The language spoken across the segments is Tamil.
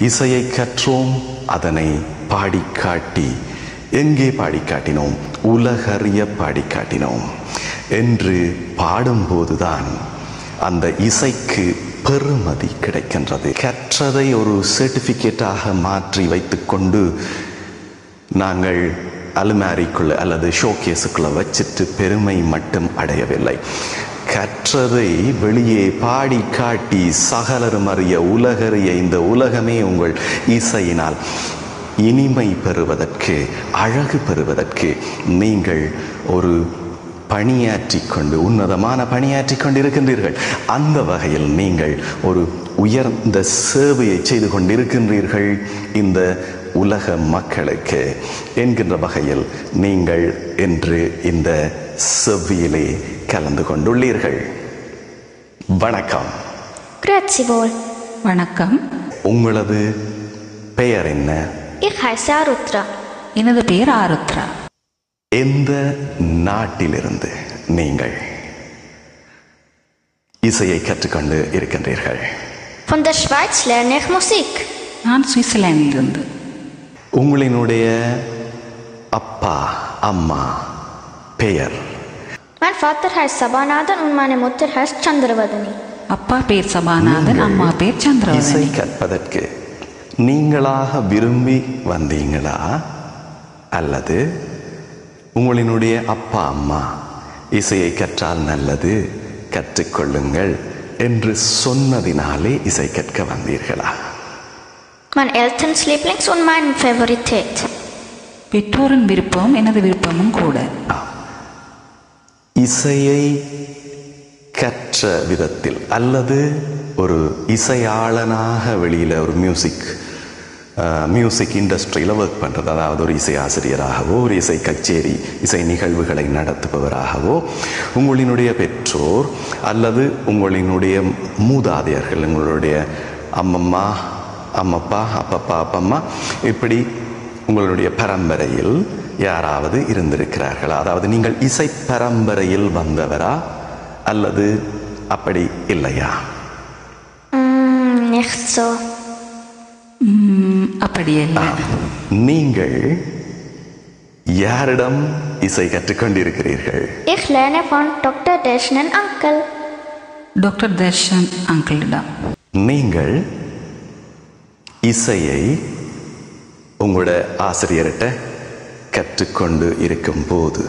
இசையை கற்றோம் அதனை பாடிக் காட்டி எங்கே பாடிக் காட்டினோம் உலகறிய பாடிக் காட்டினோம் என்று பாடும்போதுதான் அந்த இசைக்கு பெருமதி கிடைக்கின்றது கற்றதை ஒரு சர்டிஃபிகேட்டாக மாற்றி வைத்துக்கொண்டு நாங்கள் அலுமாரிக்குள்ள அல்லது ஷோகேஸுக்குள்ள வச்சுட்டு பெருமை மட்டும் அடையவில்லை கற்றதை வெளியே பாடி காட்டி சகலரும் அறிய உலகறிய இந்த உலகமே உங்கள் இசையினால் இனிமை பெறுவதற்கு அழகு பெறுவதற்கு நீங்கள் ஒரு பணியாற்றிக் கொண்டு உன்னதமான பணியாற்றிக் கொண்டிருக்கின்றீர்கள் அந்த வகையில் நீங்கள் ஒரு உயர்ந்த சேவையை செய்து கொண்டிருக்கின்றீர்கள் இந்த உலக மக்களுக்கு என்கின்ற வகையில் நீங்கள் என்று இந்த செவ்வியிலே கலந்து கொண்டுள்ளீர்கள் வணக்கம் Grazie voi. வணக்கம் உங்களது பெயர் என்ன Ich heiße Arutra. எனது பெயர் ஆருத்ரா எந்த நாட்டிலிருந்து நீங்கள் இசையை கற்றுக்கொண்டு இருக்கின்றீர்கள் Von der Schweiz lerne ich Musik. நான் சுவிட்சர்லாந்திலிருந்து உங்களினுடைய அப்பா அம்மா பெயர் Mein Vater heißt Sabanadan und meine Mutter heißt Chandravadani. அப்பா பேர் சபாநாதன் அம்மா பேர் இசை சந்திரவதனி கற்பதற்கு நீங்களாக விரும்பி வந்தீங்களா அல்லது உங்களினுடைய அப்பா அம்மா இசையை கற்றால் நல்லது கற்றுக்கொள்ளுங்கள் என்று சொன்னதினாலே இசை கற்க வந்தீர்களா Mein Elterns Lieblings und mein Favorität. பெற்றோரின் விருப்பம் எனது விருப்பமும் கூட இசையை கற்ற விதத்தில் அல்லது ஒரு இசையாளனாக வெளியில் ஒரு மியூசிக் மியூசிக் இண்டஸ்ட்ரியில் ஒர்க் பண்ணுறது அதாவது ஒரு இசை ஆசிரியராகவோ ஒரு இசை கச்சேரி இசை நிகழ்வுகளை நடத்துபவராகவோ உங்களினுடைய பெற்றோர் அல்லது உங்களினுடைய மூதாதையர்கள் உங்களுடைய அம்மம்மா அம்மப்பா அப்பப்பா அப்பம்மா இப்படி உங்களுடைய பரம்பரையில் யாராவது இருந்திருக்கிறார்களா அதாவது நீங்கள் இசை பரம்பரையில் வந்தவரா அல்லது அப்படி இல்லையா Mm, nicht so. ம், அப்படியல்ல நீங்கள் யாரிடம் இசை கற்றுக்கொண்டிருக்கிறீர்கள் Ich lerne von Dr. Deshnan Uncle. Doctor Darshan அங்கிளிடம் நீங்கள் இசையை உங்களோட ஆசிரியர்கிட்ட கற்றுக்கொண்டு இருக்கும்போது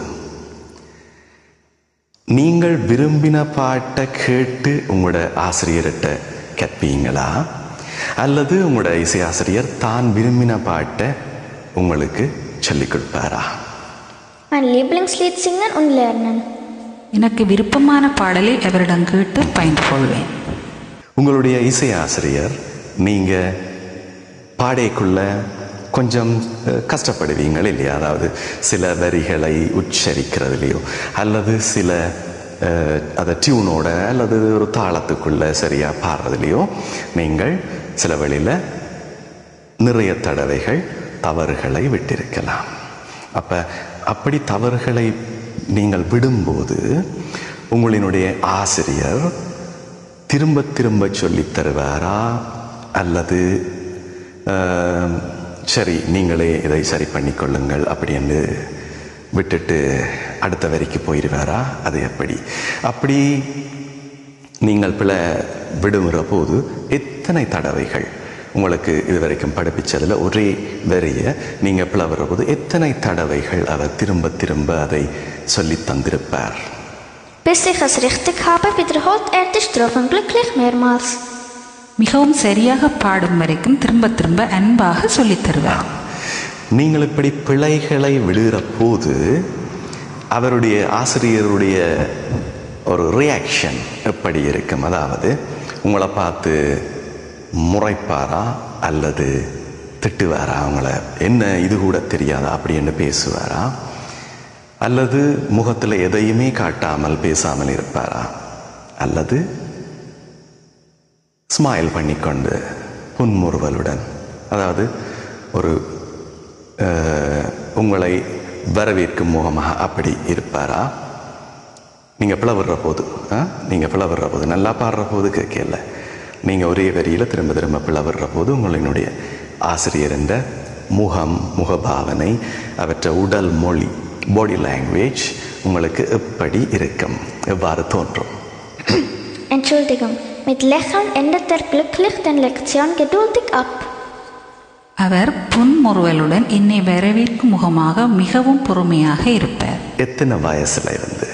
நீங்கள் விரும்பின பாட்டை கேட்டு உங்களோட ஆசிரியர்கிட்ட கற்பீங்களா அல்லது உங்களோட இசை ஆசிரியர் தான் விரும்பின பாட்டை உங்களுக்கு சொல்லிக் கொடுப்பாரா Mein Lieblingslied singen und lernen. எனக்கு விருப்பமான பாடலை அவரிடம் கேட்டு பயின்று கொள்வேன் உங்களுடைய இசை ஆசிரியர் நீங்கள் பாடைக்குள்ள கொஞ்சம் அஹ், கஷ்டப்படுவீங்கள் இல்லையா அதாவது சில வரிகளை உச்சரிக்கிறதுலையோ அல்லது சில அஹ், அதை டியூனோட அல்லது ஒரு தாளத்துக்குள்ள சரியாக பாடுறதுலையோ நீங்கள் சில வழியில் நிறைய தடவைகள் தவறுகளை விட்டிருக்கலாம் அப்போ அப்படி தவறுகளை நீங்கள் விடும்போது உங்களினுடைய ஆசிரியர் திரும்ப திரும்ப சொல்லித் தருவாரா அல்லது ஆம், சரி நீங்களே இதை சரி பண்ணிக்கொள்ளுங்கள் அப்படின்னு விட்டுட்டு அடுத்த வரிக்கு போயிடுவாரா அது எப்படி அப்படி நீங்கள் பிழை விடுமுற போது எத்தனை தடவைகள் உங்களுக்கு இதுவரைக்கும் படிப்பிச்சதில் ஒரே வரியை நீங்கள் பிளவுற போது எத்தனை தடவைகள் அவர் திரும்ப திரும்ப அதை சொல்லித் தந்திருப்பார் Bis ich es richtig habe, wiederholt er die Strophen glücklich mehrmals. மிகவும் சரியாக பாடும் வரைக்கும் திரும்ப திரும்ப அன்பாக சொல்லித் தருவார் நீங்கள் இப்படி பிழைகளை விடுகிற போது அவருடைய ஆசிரியருடைய ஒரு ரியாக்ஷன் எப்படி இருக்கும் அதாவது உங்களை பார்த்து முறைப்பாரா அல்லது திட்டுவாரா அவங்கள என்ன இது கூட தெரியாதா அப்படின்னு பேசுவாரா அல்லது முகத்தில் எதையுமே காட்டாமல் பேசாமல் இருப்பாரா அல்லது ஸ்மைல் பண்ணிக்கொண்டு புன்முறுவலுடன் அதாவது ஒரு அஹ், உங்களை வரவேற்கும் முகமாக அப்படி இருப்பாரா நீங்கள் பிளவுற போது நீங்கள் பிளவுற போது நல்லா பாடுற போது கேட்கல நீங்கள் ஒரே வரியில் திரும்ப திரும்ப பிளவுற போது உங்களினுடைய ஆசிரியரின் முகம் முகபாவனை அவற்றை உடல் மொழி பாடி லாங்குவேஜ் உங்களுக்கு எப்படி இருக்கும் எவ்வாறு தோன்றும் Entschuldigung, mit Lächeln endet er glücklich den Lektion geduldig ab. அவர் புன்முறுவலுடன் என்னை வரவேற்கும் முகமாக மிகவும் பொறுமையாக இருப்பார் எத்தனை வயசுல இருந்து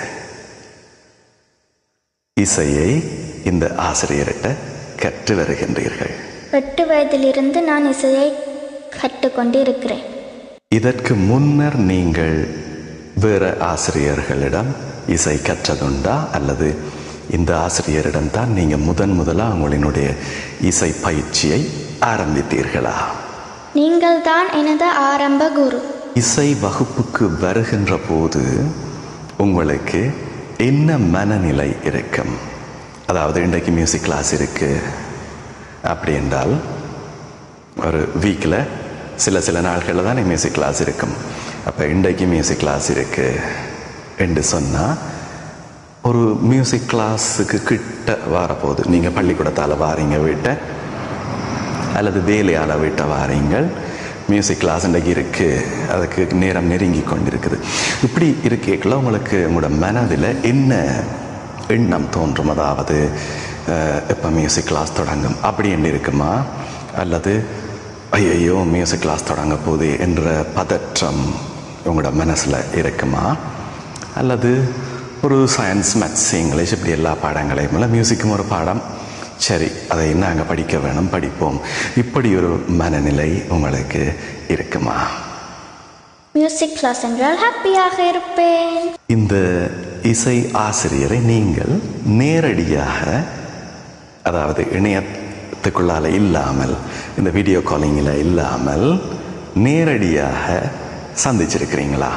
இசையை இந்த ஆசிரியர்கிட்ட கற்று வருகின்றீர்கள் எட்டு வயதிலிருந்து நான் இசையை கற்றுக்கொண்டிருக்கிறேன் இதற்கு முன்னர் நீங்கள் வேற ஆசிரியர்களிடம் இசை கற்றதுண்டா அல்லது இந்த ஆசிரியரிடம் தான் நீங்க முதன் முதலா உங்களினுடைய இசை பயிற்சியை ஆரம்பித்தீர்களா நீங்கள் தான் எனது ஆரம்ப குரு இசை வகுப்புக்கு வருகின்ற போது உங்களுக்கு என்ன மனநிலை இருக்கும் அதாவது இன்றைக்கு மியூசிக் கிளாஸ் இருக்கு அப்படி என்றால் ஒரு வீக்கில் சில சில நாட்களில் தான் மியூசிக் கிளாஸ் இருக்கும் அப்போ இன்றைக்கு மியூசிக் கிளாஸ் இருக்கு என்று சொன்னால் ஒரு மியூசிக் கிளாஸுக்கு கிட்ட வரப்போகுது நீங்கள் பள்ளிக்கூடத்தால் வாரீங்க வீட்டை அல்லது வேலையால் வீட்டை வாரீங்கள் மியூசிக் கிளாஸ் இன்றைக்கு இருக்குது அதுக்கு நேரம் நெருங்கி கொண்டிருக்குது இப்படி இருக்கேக்கில் உங்களுக்கு உங்களோட மனதில் என்ன எண்ணம் தோன்றும் அதாவது எப்போ மியூசிக் கிளாஸ் தொடங்கும் அப்படி என்று இருக்குமா அல்லது ஐயையோ மியூசிக் கிளாஸ் தொடங்க போகுது என்ற பதற்றம் உங்களோட மனசில் இருக்குமா அல்லது ஒரு சயின்ஸ் மேத்ஸ் இங்கிலீஷ் இப்படி எல்லா பாடங்களையும் இல்லை மியூசிக்கும் ஒரு பாடம் சரி அதை நாங்கள் படிக்க வேணும் படிப்போம் இப்படி ஒரு மனநிலை உங்களுக்கு இருக்குமா மியூசிக் கிளாஸ் என்றால் ஹாப்பியாக இருப்பேன் இந்த இசை ஆசிரியரை நீங்கள் நேரடியாக அதாவது இணையத்துக்குள்ளால இல்லாமல் இந்த வீடியோ காலிங்கில் இல்லாமல் நேரடியாக சந்திச்சிருக்கிறீங்களா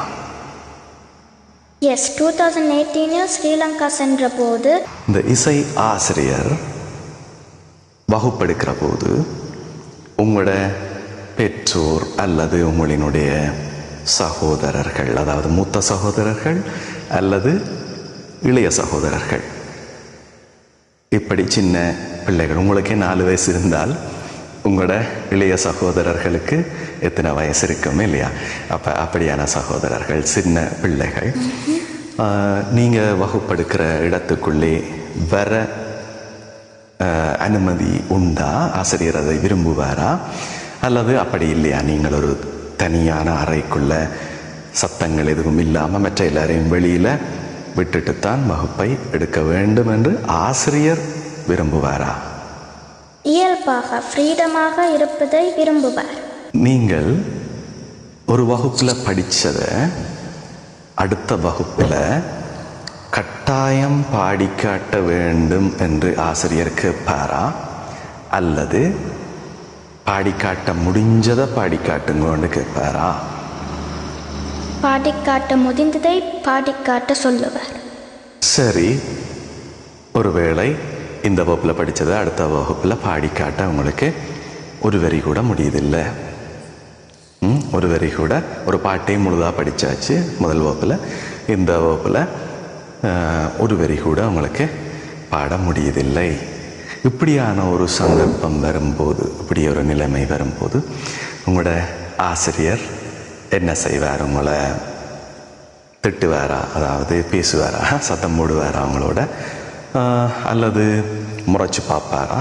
எஸ் டூ தௌசண்ட் எயிட்டீனில் ஸ்ரீலங்கா சென்ற போது இந்த இசை ஆசிரியர் வகுப்பெடுக்கிற போது உங்களோட பெற்றோர் அல்லது உங்களினுடைய சகோதரர்கள் அதாவது மூத்த சகோதரர்கள் அல்லது இளைய சகோதரர்கள் இப்படி சின்ன பிள்ளைகள் உங்களுக்கே நாலு வயசு இருந்தால் உங்களோட இளைய சகோதரர்களுக்கு எத்தனை வயசு இருக்கும் இல்லையா அப்போ அப்படியான சகோதரர்கள் சின்ன பிள்ளைகள் நீங்கள் வகுப்பெடுக்கிற இடத்துக்குள்ளே வர அஹ், அனுமதி உண்டா ஆசிரியர் அதை விரும்புவாரா அல்லது அப்படி இல்லையா நீங்கள் ஒரு தனியான அறைக்குள்ள சத்தங்கள் எதுவும் இல்லாமல் மற்ற எல்லாரையும் வெளியில் விட்டுட்டுத்தான் வகுப்பை எடுக்க வேண்டும் என்று ஆசிரியர் விரும்புவாரா இயல்பாக ஃப்ரீடமாக இருப்பதை விரும்புவார் நீங்கள் ஒரு வகுப்பில் படித்ததை அடுத்த வகுப்பில் கட்டாயம் பாடி காட்ட வேண்டும் என்று ஆசிரியர் கேட்பாரா அல்லது பாடி காட்ட முடிஞ்சதை பாடி காட்டுங்கன்னு கேட்பாரா பாடிக்காட்ட முடிந்ததை பாடிக்காட்ட சொல்லுவார் சரி ஒருவேளை இந்த வகுப்பில் படித்ததை அடுத்த வகுப்பில் பாடி காட்ட உங்களுக்கு ஒரு வரி கூட முடியுதில்லை ம், ஒரு வரி கூட ஒரு பாட்டையும் முழுதாக படித்தாச்சு முதல் வகுப்பில் இந்த வகுப்பில் ஆஹ், ஒரு வரி கூட உங்களுக்கு பாட முடியதில்லை இப்படியான ஒரு சந்தர்ப்பம் வரும்போது இப்படி ஒரு நிலைமை வரும்போது உங்களோட ஆசிரியர் என்ன செய்வார் உங்களை திட்டுவாரா அதாவது பேசுவாரா சத்தம் போடுவாரா அவங்களோட ஆஹ், அல்லது முறைச்சு பார்ப்பாரா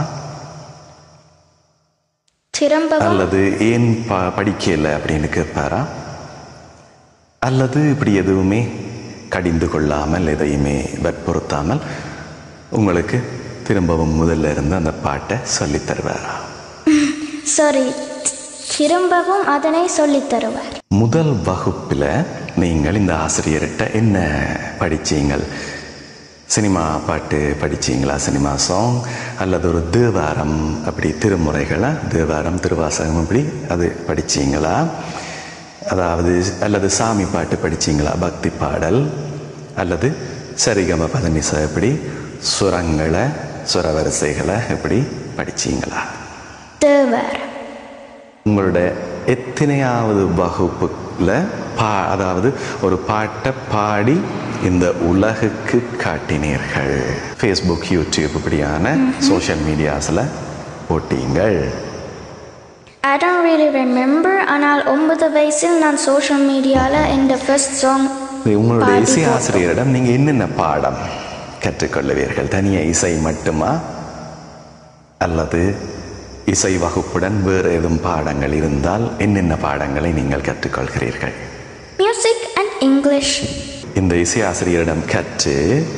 திரும்பவும் அல்லது ஏன் ப படிக்கல அப்படின்னு கேட்பாரா அல்லது இப்படி எதுவுமே கடிந்து கொள்ளாமல் எதையுமே வற்புறுத்தாமல் உங்களுக்கு திரும்பவும் முதல்ல இருந்து அந்த பாட்டை சொல்லித் தருவாரா சாரி திரும்பவும் அதனை சொல்லித் தருவார் முதல் வகுப்பில் நீங்கள் இந்த ஆசிரியர்கிட்ட என்ன படிச்சீங்கள் சினிமா பாட்டு படிச்சீங்களா சினிமா சாங் அல்லது ஒரு தேவாரம் அப்படி திருமுறைகளா தேவாரம் திருவாசகம் அப்படி அது படிச்சீங்களா அதாவது அல்லது சாமி பாட்டு படிச்சீங்களா பக்தி பாடல் அல்லது சரிகம பதனிச எப்படி சுரங்களை சுரவரிசைகளை எப்படி படிச்சீங்களா தேவர் உங்களோட எத்தனையாவது வகுப்புல பா அதாவது ஒரு பாட்டை பாடி இந்த உலகுக்கு காட்டினீர்கள் ஃபேஸ்புக் யூடியூப் இப்படியான சோஷியல் மீடியாஸில் போட்டீங்கள் I don't really remember ஆனால் ஒன்பது வயசில் நான் சோஷியல் மீடியாவில் இந்த ஃபர்ஸ்ட் சாங் இது உங்களுடைய பாடி இசை போட்டோம். ஆசிரியரிடம் நீங்கள் என்னென்ன பாடம் கற்றுக்கொள்ளுவீர்கள் தனிய இசை மட்டுமா அல்லது இசை வகுப்புடன் வேறு ஏதும் பாடங்கள் இருந்தால் என்னென்ன பாடங்களை நீங்கள் கற்றுக்கொள்கிறீர்கள் மியூசிக் அண்ட் இங்கிலீஷ் இந்த இசை ஆசிரியரிடம் கற்று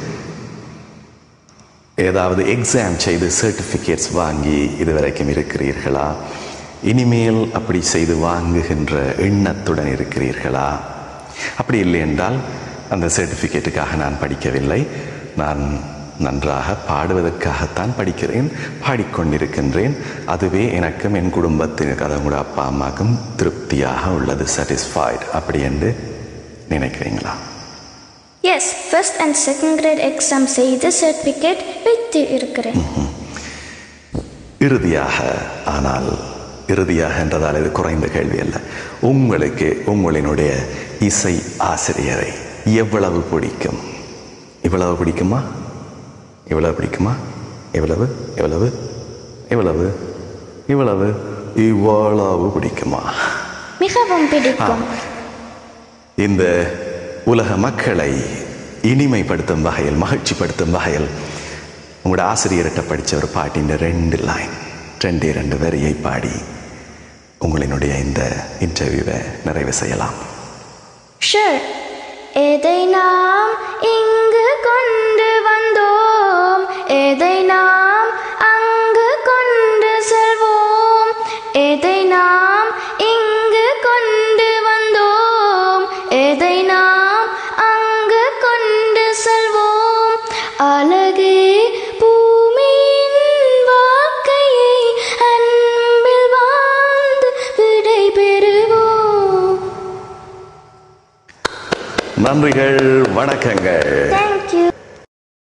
ஏதாவது எக்ஸாம் செய்து சர்டிஃபிகேட்ஸ் வாங்கி இதுவரைக்கும் இருக்கிறீர்களா இனிமேல் அப்படி செய்து வாங்குகின்ற எண்ணத்துடன் இருக்கிறீர்களா அப்படி இல்லை என்றால் அந்த சர்டிஃபிகேட்டுக்காக நான் படிக்கவில்லை நான் நன்றாக பாடுவதற்காகத்தான் படிக்கிறேன் பாடிக்கொண்டிருக்கின்றேன் அதுவே எனக்கும் என் குடும்பத்தினருக்கு அதை கூட அப்பா அம்மாவுக்கும் திருப்தியாக உள்ளது சாட்டிஸ்ஃபைடு அப்படி என்று நினைக்கிறீங்களா yes first and second grade exam செய்து சர்டிஃபிகேட் வைத்து இருக்கிறேன் இறுதியாக ஆனால் இறுதியாக என்றதால் இது குறைந்த கேள்வி அல்ல உங்களுக்கு உங்களினுடைய இசை ஆசிரியரை எவ்வளவு பிடிக்கும் இவ்வளவு பிடிக்குமா இவ்வளவு பிடிக்குமா எவ்வளவு எவ்வளவு எவ்வளவு இவ்வளவு இவ்வளவு பிடிக்குமா மிகவும் பிடிக்கும் இந்த உலக மக்களை இனிமைப்படுத்தும் வகையில் மகிழ்ச்சிப்படுத்தும் வகையில் உங்களோட ஆசிரியர்கிட்ட படித்த ஒரு பாட்டின் ரெண்டு லைன் ரெண்டே ரெண்டு வரியை பாடி உங்களினுடைய இந்த இன்டர்வியூவை நிறைவு செய்யலாம் ஷூர் எதை நாம் இங்கு கொண்டு வந்தோம் எதை நாம் அங்கு கொண்டு செல்வோம் எதை நாம் இங்கு கொண்டு வந்தோம் எதை நாம் அங்கு கொண்டு செல்வோம் அழகே பூமியின் வாழ்க்கையை அன்பில் வாழ்ந்து விடை பெறுவோம் நன்றிகள் வணக்கங்கள் Thank